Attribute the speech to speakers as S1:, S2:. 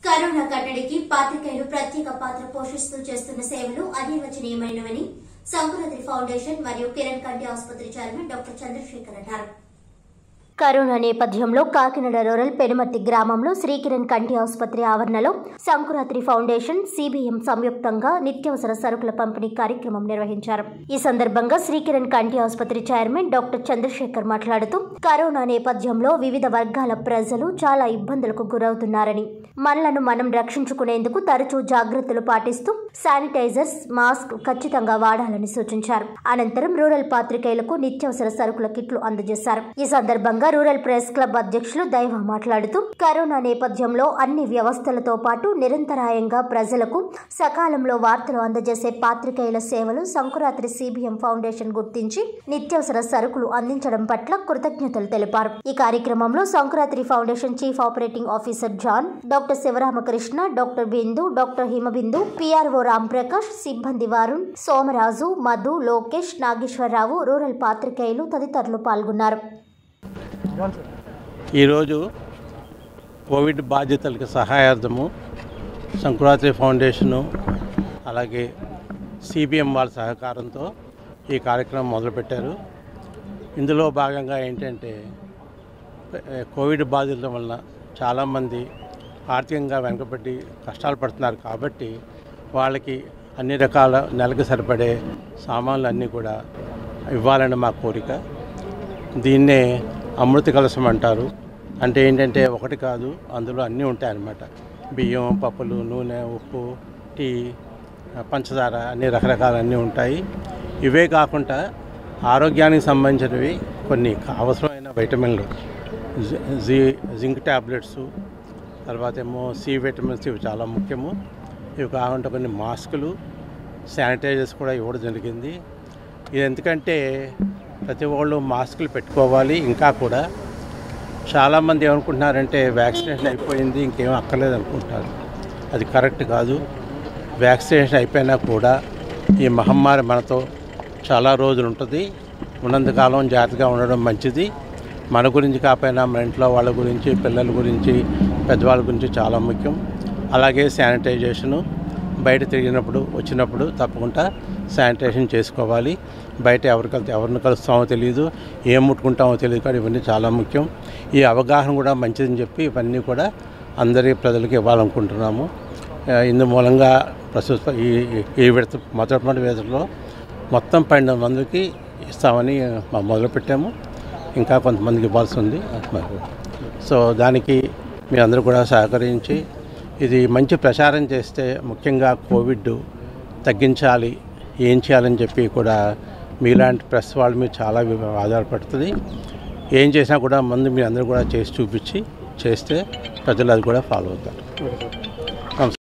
S1: Corona కట్టడికి పాత్రికేయులు ప్రత్యేక పాత్ర పోషిస్తూ చేస్తున్న సేవలు అనిర్వచనీయమైనవని సంకురాత్రి ఫౌండేషన్ మరియు కిరణ్ కంటి ఆసుపత్రి చైర్మన్ డాక్టర్ చంద్రశేఖర్ అన్నారు కరోనా నేపథ్యంలో కాకినాడ రూరల్ పెనుమర్తి గ్రామంలో శ్రీకిరణ్ కంటి ఆసుపత్రి ఆవరణలో సంకురాత్రి ఫౌండేషన్ సిబిఎం సంయుక్తంగా నిత్యావసర సరుకుల పంపిణీ కార్యక్రమం నిర్వహించారు ఈ సందర్భంగా శ్రీకిరణ్ కంటి ఆసుపత్రి చైర్మన్ డాక్టర్ చంద్రశేఖర్ మాట్లాడుతూ కరోనా నేపథ్యంలో వివిధ వర్గాల ప్రజలు చాలా ఇబ్బందులకు గురవుతున్నారని మనలను మనం రక్షించుకునేందుకు తరచూ జాగ్రత్తలు పాటిస్తూ శానిటైజర్స్ మాస్క్ ఖచ్చితంగా వాడాలని సూచించారు అనంతరం రూరల్ పాత్రికేయులకు నిత్యావసర సరుకుల కిట్లు అందజేశారు ఈ సందర్భంగా రూరల్ ప్రెస్ క్లబ్ అధ్యక్షులు దైవ మాట్లాడుతూ కరోనా నేపథ్యంలో అన్ని వ్యవస్థలతో పాటు నిరంతరాయంగా ప్రజలకు సకాలంలో వార్తలు అందజేసే పాత్రికేయుల సేవలు సంకురాత్రి సిబిఎం ఫౌండేషన్ గుర్తించి నిత్యావసర సరుకులు అందించడం పట్ల కృతజ్ఞతలు తెలిపారు ఈ కార్యక్రమంలో Sankurathri foundation chief operating officer John doctor Sivaramakrishna doctor Bindu doctor Himabindu PRO Ramprakash సిబ్బంది వారుణ్ సోమరాజు మధు లోకేష్ నాగేశ్వరరావు రూరల్ పాత్రికేయులు తదితరులు పాల్గొన్నారు
S2: ఈరోజు కోవిడ్ బాధితులకు సహాయార్థము సంకురాత్రి ఫౌండేషను అలాగే సిబిఎం వాళ్ళ సహకారంతో ఈ కార్యక్రమం మొదలుపెట్టారు ఇందులో భాగంగా ఏంటంటే ఏ, కోవిడ్ బాధితుల వలన చాలామంది ఆర్థికంగా వెనుకబడి కష్టాలు పడుతున్నారు కాబట్టి వాళ్ళకి అన్ని రకాల నెలకు సరిపడే సామాన్లు అన్నీ కూడా ఇవ్వాలని మా కోరిక దీన్నే అమృత కలశం అంటారు అంటే ఏంటంటే ఒకటి కాదు అందులో అన్నీ ఉంటాయి అన్నమాట బియ్యం పప్పులు నూనె ఉప్పు టీ పంచదార అన్ని రకరకాల అన్నీ ఉంటాయి ఇవే కాకుండా ఆరోగ్యానికి సంబంధించినవి కొన్ని అవసరమైన వైటమిన్లు జి- జి జింక్ ట్యాబ్లెట్స్ తర్వాత ఏమో సి విటమిన్స్ ఇవి చాలా ముఖ్యము ఇవి కాకుండా కొన్ని మాస్కులు శానిటైజర్స్ కూడా ఇవ్వడం జరిగింది ఇది ఎందుకంటే ప్రతి వాళ్ళు మాస్కులు పెట్టుకోవాలి ఇంకా కూడా చాలామంది ఏమనుకుంటున్నారంటే వ్యాక్సినేషన్ అయిపోయింది ఇంకేం అక్కర్లేదు అనుకుంటున్నారు అది కరెక్ట్ కాదు వ్యాక్సినేషన్ అయిపోయినా కూడా ఈ మహమ్మారి మనతో చాలా రోజులు ఉంటుంది ఉన్నంతకాలం జాగ్రత్తగా ఉండడం మంచిది మన గురించి కాకపోయినా మన ఇంట్లో వాళ్ళ గురించి పిల్లల గురించి పెద్దవాళ్ళ గురించి చాలా ముఖ్యం అలాగే శానిటైజేషను బయట తిరిగినప్పుడు వచ్చినప్పుడు తప్పకుండా శానిటైజేషన్ చేసుకోవాలి బయట ఎవరు కలిసి ఎవరిని కలుస్తామో తెలియదు ఏం ముట్టుకుంటామో తెలియదు కానీ ఇవన్నీ చాలా ముఖ్యం ఈ అవగాహన కూడా మంచిదని చెప్పి ఇవన్నీ కూడా అందరి ప్రజలకు ఇవ్వాలనుకుంటున్నాము ఆ, ఇందు మూలంగా ప్రస్తుతం ఈ ఈ- ఈ విడత మొదటి విడతలో మొత్తం పన్నెండు మందికి ఇస్తామని మా మొదలుపెట్టాము ఇంకా కొంతమందికి ఇవ్వాల్సి ఉంది మరి. సో దానికి మీ అందరూ కూడా సహకరించి ఇది మంచి ప్రచారం చేస్తే ముఖ్యంగా కోవిడ్ తగ్గించాలి ఏం చేయాలని చెప్పి కూడా మీలాంటి ప్రెస్ వాళ్ళ మీద చాలా వి- ఆధారపడుతుంది ఏం చేసినా కూడా ముందు మీరు అందరూ కూడా చేసి చూపించి చేస్తే ప్రజలు అది కూడా ఫాలో అవుతారు